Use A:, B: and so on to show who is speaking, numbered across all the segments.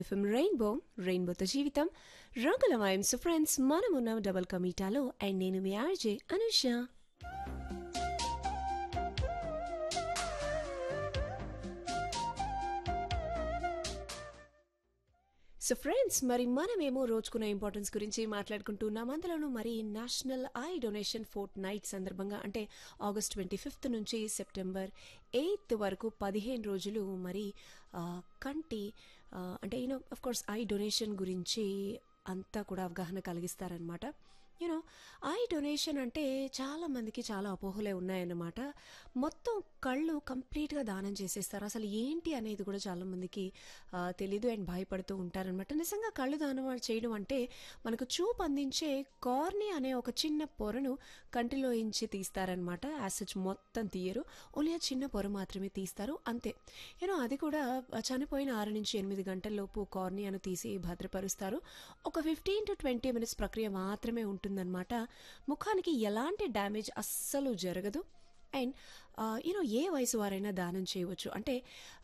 A: FM rainbow రెయిన్బోతో జీవితం రంగులమయం సో ఫ్రెండ్స్ మనమున్న డబల్ కమీటాలో అండ్ నేను మీ ఆర్జే అనుష సో ఫ్రెండ్స్ మరి మనమేమో రోజుకున్న ఇంపార్టెన్స్ గురించి మాట్లాడుకుంటున్నాం అందులోనూ మరి national eye donation fortnight సందర్భంగా అంటే ఆగస్ట్ ట్వంటీ ఫిఫ్త్ నుంచి సెప్టెంబర్ ఎయిత్ వరకు పదిహేను రోజులు మరి ఆ, కంటి ఆ, అంటే you know of course eye donation గురించి అంతా కూడా అవగాహన కలిగిస్తారనమాట యూనో ఐ డొనేషన్ అంటే చాలా మందికి చాలా అపోహలే ఉన్నాయన్నమాట మొత్తం కళ్ళు కంప్లీట్గా దానం చేసేస్తారు అసలు ఏంటి అనేది కూడా చాలా మందికి ఆ, తెలీదు అండ్ భయపడుతూ ఉంటారనమాట నిజంగా కళ్ళు దానం చేయడం అంటే మనకు చూపు అందించే కార్ని అనే ఒక చిన్న పొరను కంటిలో ఇంచి తీస్తారనమాట యాజ్ సచ్ మొత్తం తీయరు ఓన్లీ ఆ చిన్న పొర మాత్రమే తీస్తారు అంతే యూనో అది కూడా చనిపోయిన ఆరు నుంచి ఎనిమిది గంటల్లోపు కార్నియాను తీసి భద్రపరుస్తారు ఒక ఫిఫ్టీన్ టు ట్వంటీ మినిట్స్ ప్రక్రియ మాత్రమే ఉంటుందన్నమాట ముఖానికి ఎలాంటి డ్యామేజ్ అస్సలు జరగదు అండ్ యూనో ఏ వయసు వారైనా దానం చేయవచ్చు అంటే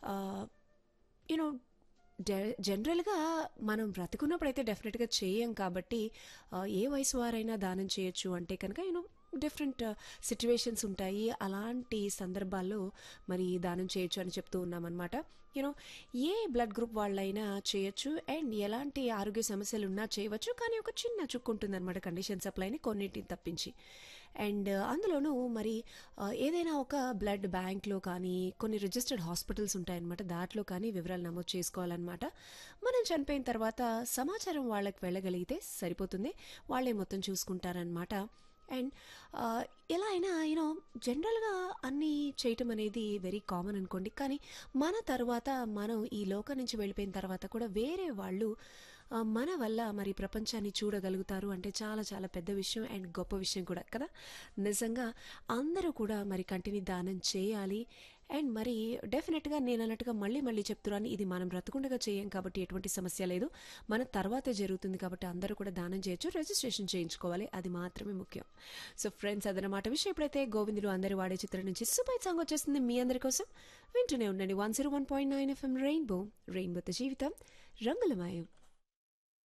A: యూనో జనరల్గా మనం బ్రతుకున్నప్పుడైతే డెఫినెట్గా చేయం కాబట్టి ఆ, ఏ వయసు వారైనా దానం చేయొచ్చు అంటే కనుక యూనో డిఫరెంట్ సిచ్యువేషన్స్ ఉంటాయి అలాంటి సందర్భాల్లో మరి దానం చేయొచ్చు అని చెప్తూ ఉన్నామన్నమాట యూనో ఏ బ్లడ్ గ్రూప్ వాళ్ళైనా చేయొచ్చు అండ్ ఎలాంటి ఆరోగ్య సమస్యలు ఉన్నా చేయవచ్చు కానీ ఒక చిన్న చుక్కు ఉంటుందన్నమాట కండిషన్ సప్లైని కొన్నిటిని తప్పించి అండ్ అందులోనూ మరి ఆ, ఏదైనా ఒక బ్లడ్ బ్యాంక్లో కానీ కొన్ని రిజిస్టర్డ్ హాస్పిటల్స్ ఉంటాయన్నమాట దాంట్లో కానీ వివరాలు నమోదు చేసుకోవాలన్నమాట మనం చనిపోయిన తర్వాత సమాచారం వాళ్ళకి వెళ్ళగలిగితే సరిపోతుంది వాళ్ళే మొత్తం చూసుకుంటారనమాట అండ్ ఎలా అయినా యూనో జనరల్గా అన్నీ చేయటం అనేది వెరీ కామన్ అనుకోండి కానీ మన తర్వాత మనం ఈ లోకం నుంచి వెళ్ళిపోయిన తర్వాత కూడా వేరే వాళ్ళు ఆ, మన వల్ల మరి ప్రపంచాన్ని చూడగలుగుతారు అంటే చాలా చాలా పెద్ద విషయం అండ్ గొప్ప విషయం కూడా కదా నిజంగా అందరూ కూడా మరి కంటిని దానం చేయాలి అండ్ మరి డెఫినెట్గా నేను అన్నట్టుగా మళ్ళీ మళ్ళీ చెప్తున్నాను ఇది మనం బ్రతకుండగా చేయం కాబట్టి ఎటువంటి సమస్య లేదు మన తర్వాతే జరుగుతుంది కాబట్టి అందరూ కూడా దానం చేయొచ్చు రిజిస్ట్రేషన్ చేయించుకోవాలి అది మాత్రమే ముఖ్యం సో ఫ్రెండ్స్ అదనమాట విషయం ఎప్పుడైతే గోవిందులు అందరూ వాడే చిత్రం నుంచి సూపర్ సాంగ్ వచ్చేస్తుంది మీ అందరి కోసం వింటూనే ఉండండి one zero one point nine FM rainbow రెయిన్బోతో జీవితం రంగులమయం